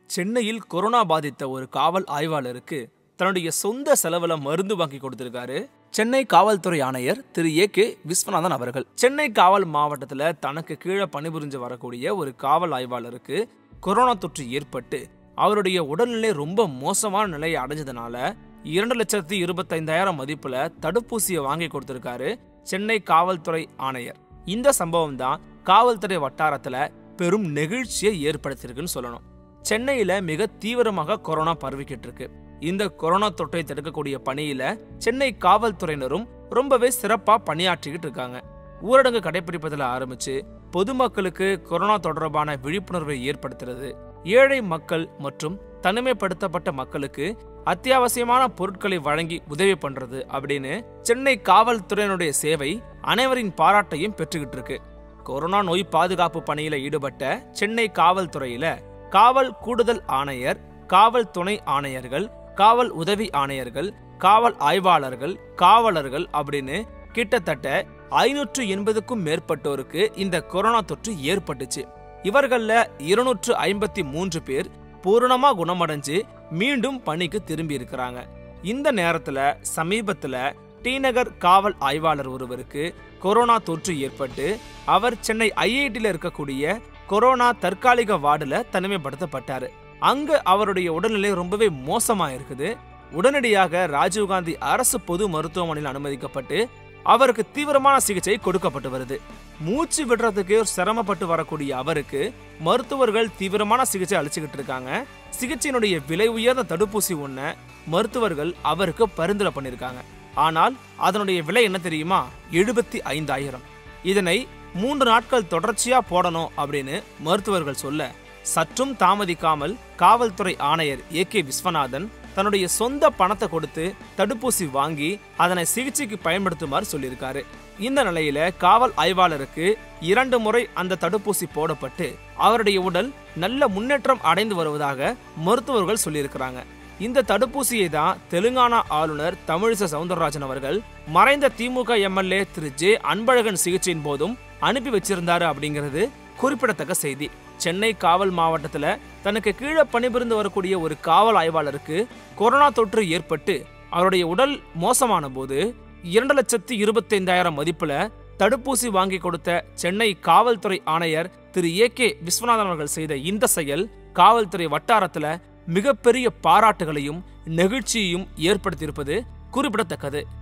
சென்னையில் கொரோனா பாதித்த ஒரு காவல் ஆய்வாளருக்கு தன்னுடைய சொந்த செலவுல மருந்து வாங்கி கொடுத்திருக்காரு சென்னை காவல்துறை ஆணையர் திரு ஏ கே விஸ்வநாதன் அவர்கள் சென்னை காவல் மாவட்டத்துல தனக்கு கீழே பணிபுரிஞ்சு வரக்கூடிய ஒரு காவல் ஆய்வாளருக்கு கொரோனா தொற்று ஏற்பட்டு அவருடைய உடல்நிலை ரொம்ப மோசமான நிலையை அடைஞ்சதுனால இரண்டு லட்சத்தி இருபத்தைந்தாயிரம் மதிப்புல தடுப்பூசியை வாங்கி கொடுத்திருக்காரு சென்னை காவல்துறை ஆணையர் இந்த சம்பவம் தான் காவல்துறை வட்டாரத்துல பெரும் நெகிழ்ச்சியை ஏற்படுத்தியிருக்குன்னு சொல்லணும் சென்னையில மிக தீவிரமாக கொரோனா பரவிக்கிட்டு இருக்கு இந்த கொரோனா தொற்றை தடுக்கக்கூடிய பணியில சென்னை காவல்துறையினரும் ரொம்பவே சிறப்பா பணியாற்றிக்கிட்டு இருக்காங்க ஊரடங்கு கடைபிடிப்பதில் ஆரம்பிச்சு பொதுமக்களுக்கு கொரோனா தொடர்பான விழிப்புணர்வை ஏற்படுத்துறது ஏழை மக்கள் மற்றும் தனிமைப்படுத்தப்பட்ட மக்களுக்கு அத்தியாவசியமான பொருட்களை வழங்கி உதவி பண்றது அப்படின்னு சென்னை காவல்துறையினுடைய சேவை அனைவரின் பாராட்டையும் பெற்றுக்கிட்டு இருக்கு கொரோனா நோய் பாதுகாப்பு பணியில ஈடுபட்ட சென்னை காவல்துறையில காவல் கூடுதல் ஆணையர் காவல் துணை ஆணையர்கள் காவல் உதவி ஆணையர்கள் காவல் ஆய்வாளர்கள் காவலர்கள் அப்படின்னு கிட்டத்தட்ட ஐநூற்று எண்பதுக்கும் மேற்பட்டோருக்கு இந்த கொரோனா தொற்று ஏற்பட்டுச்சு இவர்கள்ல இருநூற்று ஐம்பத்தி மூன்று பேர் பூரணமா குணமடைஞ்சு மீண்டும் பணிக்கு திரும்பி இருக்கிறாங்க இந்த நேரத்துல சமீபத்துல டிநகர் காவல் ஆய்வாளர் ஒருவருக்கு கொரோனா தொற்று ஏற்பட்டு அவர் சென்னை ஐஐடியில் இருக்கக்கூடிய கொரோனா தற்காலிக வார்டுல தனிமைப்படுத்தப்பட்டாரு அங்க அவருடைய உடல்நிலை ரொம்பவே மோசமா இருக்குது உடனடியாக ராஜீவ்காந்தி அரசு பொது மருத்துவமனையில் அனுமதிக்கப்பட்டு அவருக்கு தீவிரமான சிகிச்சை கொடுக்கப்பட்டு வருது மூச்சு விடுறதுக்கு சிரமப்பட்டு வரக்கூடிய அவருக்கு மருத்துவர்கள் தீவிரமான சிகிச்சை அளிச்சுக்கிட்டு இருக்காங்க சிகிச்சையினுடைய விலை உயர்ந்த தடுப்பூசி ஒன்ன மருத்துவர்கள் அவருக்கு பரிந்துரை பண்ணியிருக்காங்க ஆனால் அதனுடைய விலை என்ன தெரியுமா எழுபத்தி ஐந்தாயிரம் இதனை மூன்று நாட்கள் தொடர்ச்சியா போடணும் அப்படின்னு மருத்துவர்கள் சொல்ல சற்றும் தாமதிக்காமல் காவல்துறை ஆணையர் ஏ கே விஸ்வநாதன் தன்னுடைய சொந்த பணத்தை கொடுத்து தடுப்பூசி வாங்கி அதனை சிகிச்சைக்கு பயன்படுத்துமாறு சொல்லியிருக்காரு இந்த நிலையில காவல் ஆய்வாளருக்கு இரண்டு முறை அந்த தடுப்பூசி போடப்பட்டு அவருடைய உடல் நல்ல முன்னேற்றம் அடைந்து வருவதாக மருத்துவர்கள் சொல்லியிருக்கிறாங்க இந்த தடுப்பூசியை தான் தெலுங்கானா ஆளுநர் தமிழிசை சவுந்தரராஜன் அவர்கள் மறைந்த திமுக எம்எல்ஏ திரு ஜே அன்பழகன் சிகிச்சையின் போதும் அனுப்பி வச்சிருந்தாரு அப்படிங்கிறது குறிப்பிடத்தக்க செய்தி சென்னை காவல் மாவட்டத்துல தனக்கு கீழே பணிபுரிந்து வரக்கூடிய ஒரு காவல் ஆய்வாளருக்கு கொரோனா தொற்று ஏற்பட்டு அவருடைய உடல் மோசமான போது இரண்டு லட்சத்தி இருபத்தைந்தாயிரம் மதிப்புல தடுப்பூசி வாங்கி கொடுத்த சென்னை காவல்துறை ஆணையர் திரு ஏ கே விஸ்வநாதன் அவர்கள் செய்த இந்த செயல் காவல்துறை வட்டாரத்துல மிகப்பெரிய பாராட்டுகளையும் நெகிழ்ச்சியையும் ஏற்படுத்தியிருப்பது குறிப்பிடத்தக்கது